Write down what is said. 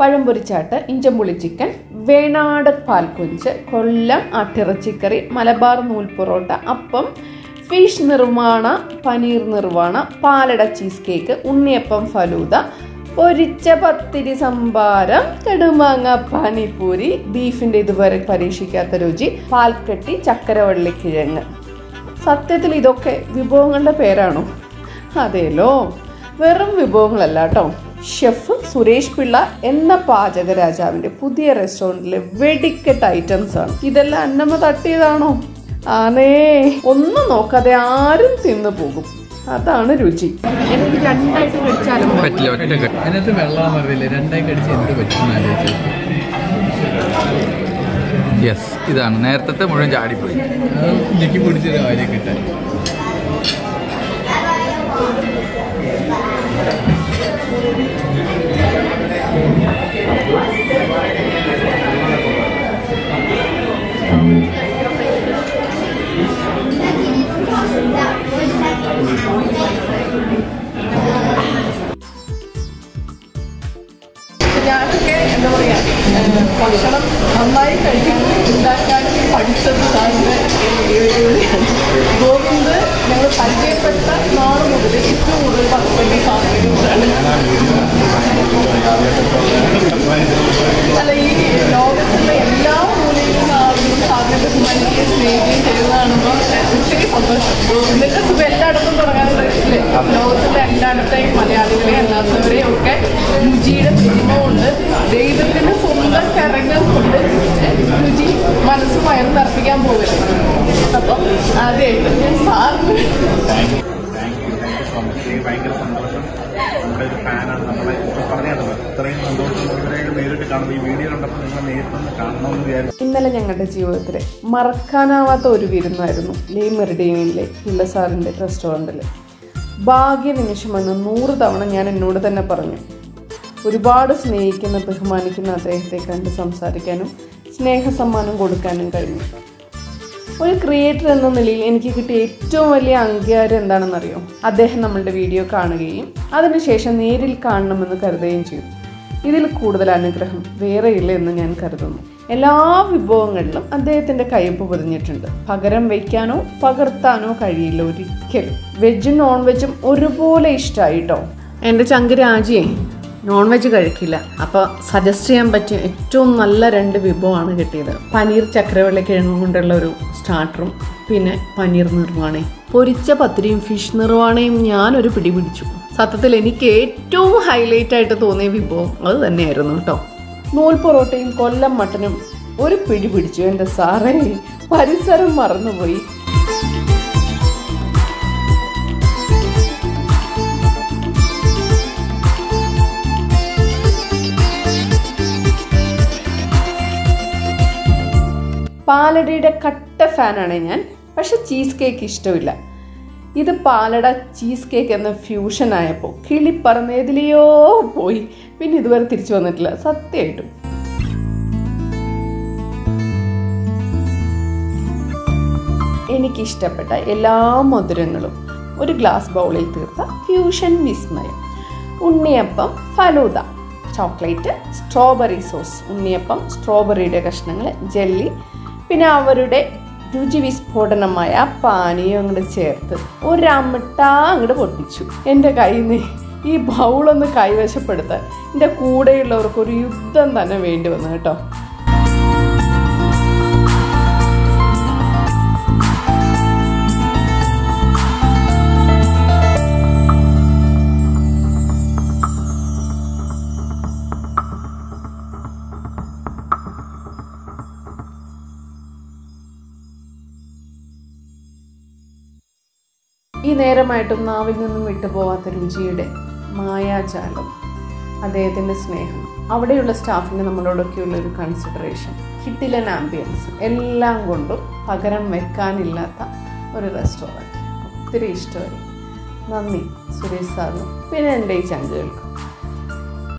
പഴംപൊരിച്ചാട്ട് ഇഞ്ചമ്പുളി ചിക്കൻ വേണാട് പാൽക്കൊഞ്ച് കൊല്ലം ആട്ടിറച്ചിക്കറി മലബാർ നൂൽ പൊറോട്ട അപ്പം ഫിഷ് നിർമ്മാണ പനീർ നിർമ്മാണ പാലട ചീസ് കേക്ക് ഉണ്ണിയപ്പം ഫലൂദ പൊരിച്ച പത്തിരി സംഭാരം കടുമാങ്ങ പാനിപ്പൂരി ബീഫിൻ്റെ ഇതുവരെ പരീക്ഷിക്കാത്ത രുചി പാൽക്കട്ടി ചക്കരവള്ളിക്കിഴങ്ങ് സത്യത്തിൽ ഇതൊക്കെ വിഭവങ്ങളുടെ പേരാണോ അതേലോ വെറും വിഭവങ്ങളല്ല കേട്ടോ ഷെഫ് സുരേഷ് പിള്ള എന്ന പാചക രാജാവിൻ്റെ പുതിയ റെസ്റ്റോറൻറ്റിലെ വെടിക്കെട്ട് ഐറ്റംസ് ആണ് ഇതെല്ലാം അന്നമ്മ തട്ടിയതാണോ ആണേ ഒന്നും നോക്കാതെ ആരും തിന്നു പോകും അതാണ് രുചി എനിക്ക് രണ്ടായിട്ട് കഴിച്ചാലും പറ്റില്ല ഒറ്റ കട്ട് അതിനകത്ത് വെള്ളം അറിയില്ല രണ്ടായി കടിച്ച് എന്ത് പറ്റും ആലോചിച്ചു യെസ് ഇതാണ് നേരത്തെ മുഴുവൻ ചാടിപ്പോയി അത് ഞെക്കി പിടിച്ചൊരു കാര്യം കിട്ടാൻ ഞാനൊക്കെ എന്താ പറയാ ഏഹ് ഭക്ഷണം നന്നായി കഴിക്കാനും ഉണ്ടാക്കാനും പഠിച്ചത് സാറിൻ്റെ ഇവിടെയാണ് ഗോവിന്ദ് ഞങ്ങൾ പരിചയപ്പെട്ട നാള് മുതൽ ഏറ്റവും കൂടുതൽ പത്തൊമ്പതി സാധനങ്ങളാണ് അല്ല ഈ ലോകത്തുള്ള എല്ലാ മൂലയിലും നിന്ന് ആളുകളും സാധനത്തെ സ്മരിക്കുകയും സ്നേഹിക്കുകയും ചെയ്യുന്നത് കാണുമ്പോൾ ഒത്തിരി സന്തോഷം ഇന്നത്തെ സുഖം എല്ലായിടത്തും തുടങ്ങാനുള്ള ഇല്ലേ ലോകത്തിലെ എല്ലായിടത്തെയും മലയാളികളെ അല്ലാത്തവരെയും ഒക്കെ രുചിയുടെ പെരുമ കൊണ്ട് ദൈവത്തിന്റെ സ്വന്തം കരങ്ങൾ കൊണ്ട് രുചി മനസ്സ് വയറ് തർപ്പിക്കാൻ പോകരുത് അപ്പം ആദ്യമായിട്ട് ഞാൻ സാറിന് thank you thank you so much എനിക്ക് ഭയങ്കര സന്തോഷം നമ്മുടെ ഒരു ഫാനാണ് നമ്മളെ ഇപ്പൊ പറഞ്ഞല്ലോ ഇത്രയും സന്തോഷം ഇവരെയൊക്കെ നേരിട്ട് കാണുമ്പോൾ ഈ വീഡിയോ കണ്ടപ്പോൾ നിങ്ങൾ നേരിട്ടൊന്ന് കാണണമെന്ന് വിചാരിച്ചു ഇന്നലെ ഞങ്ങളുടെ ജീവിതത്തിലെ മറക്കാനാവാത്ത ഒരു വിരുന്നായിരുന്നു ലേ മെറിഡിയനിലെ പിള്ള സാറിൻ്റെ റെസ്റ്റോറൻറ്റിൽ ഭാഗ്യ നിമിഷമെന്ന് നൂറ് തവണ ഞാൻ എന്നോട് തന്നെ പറഞ്ഞു ഒരുപാട് സ്നേഹിക്കുന്ന ബഹുമാനിക്കുന്ന അദ്ദേഹത്തെ കണ്ട് സംസാരിക്കാനും സ്നേഹസമ്മാനം കൊടുക്കാനും കഴിഞ്ഞു ഒരു ക്രിയേറ്റർ എന്ന നിലയിൽ എനിക്ക് കിട്ടിയ ഏറ്റവും വലിയ അംഗീകാരം എന്താണെന്നറിയോ അദ്ദേഹം നമ്മളുടെ വീഡിയോ കാണുകയും അതിനുശേഷം നേരിൽ കാണണമെന്ന് കരുതുകയും ചെയ്തു ഇതിൽ കൂടുതൽ അനുഗ്രഹം വേറെയില്ല എന്ന് ഞാൻ കരുതുന്നു എല്ലാ വിഭവങ്ങളിലും അദ്ദേഹത്തിൻ്റെ കയ്യൊപ്പ് പതിഞ്ഞിട്ടുണ്ട് പകരം വയ്ക്കാനോ പകർത്താനോ കഴിയില്ല ഒരിക്കലും വെജും നോൺ വെജും ഒരുപോലെ ഇഷ്ടമായിട്ടോ എൻ്റെ ചങ്ക് രാജിയെ നോൺ വെജ് കഴിക്കില്ല അപ്പോൾ സജസ്റ്റ് ചെയ്യാൻ പറ്റിയ ഏറ്റവും നല്ല രണ്ട് വിഭവമാണ് കിട്ടിയത് പനീർ ചക്രവള്ളി കിഴങ്ങും കൊണ്ടുള്ള ഒരു സ്റ്റാർട്ടറും പിന്നെ പനീർ നിർവാണയും പൊരിച്ച പത്തിരിയും ഫിഷ് നിർവാണയും ഞാനൊരു പിടി പിടിച്ചു സത്യത്തിൽ എനിക്ക് ഏറ്റവും ഹൈലൈറ്റ് ആയിട്ട് തോന്നിയ വിഭവം അത് തന്നെയായിരുന്നു കേട്ടോ നൂൽ പൊറോട്ടയും കൊല്ലം മട്ടനും ഒരു പിടി പിടിച്ചു എൻ്റെ സാറേ പരിസരം മറന്നുപോയി പാലടയുടെ കട്ട ഫാനാണ് ഞാൻ പക്ഷെ ചീസ് കേക്ക് ഇഷ്ടമില്ല ഇത് പാലട ചീസ് കേക്ക് എന്ന ഫ്യൂഷൻ ആയപ്പോൾ കിളി പറന്നതിലെയോ പോയി പിന്നെ ഇതുവരെ തിരിച്ചു വന്നിട്ടില്ല സത്യമായിട്ടും എനിക്കിഷ്ടപ്പെട്ട എല്ലാ മധുരങ്ങളും ഒരു ഗ്ലാസ് ബൗളിൽ തീർത്ത ഫ്യൂഷൻ വിസ്മയം ഉണ്ണിയപ്പം ഫലൂദ ചോക്ലേറ്റ് സ്ട്രോബെറി സോസ് ഉണ്ണിയപ്പം സ്ട്രോബെറിയുടെ കഷ്ണങ്ങൾ ജെല്ലി പിന്നെ അവരുടെ രുചി വിസ്ഫോടനമായ ആ പാനീയം അങ്ങോട്ട് ചേർത്ത് ഒരമിട്ട അങ്ങോട്ട് പൊട്ടിച്ചു എൻ്റെ കയ്യിൽ നിന്ന് ഈ ബൗളൊന്ന് കൈവശപ്പെടുത്താൻ എൻ്റെ കൂടെയുള്ളവർക്ക് ഒരു യുദ്ധം തന്നെ വേണ്ടി വന്നു കേട്ടോ ഈ നേരമായിട്ടും നാവിൽ നിന്നും വിട്ടുപോകാത്ത രുചിയുടെ മായാജാലം അദ്ദേഹത്തിൻ്റെ സ്നേഹം അവിടെയുള്ള സ്റ്റാഫിന് നമ്മളോടൊക്കെയുള്ള ഒരു കൺസിഡറേഷൻ കിട്ടിലൻ ആംബിയൻസ് എല്ലാം കൊണ്ടും പകരം വെക്കാനില്ലാത്ത ഒരു റെസ്റ്റോറൻറ്റ് ഒത്തിരി ഇഷ്ടമായി നന്ദി സുരേഷ് സാറിനും പിന്നെ എൻ്റെ ഈ ചങ്കുകൾക്കും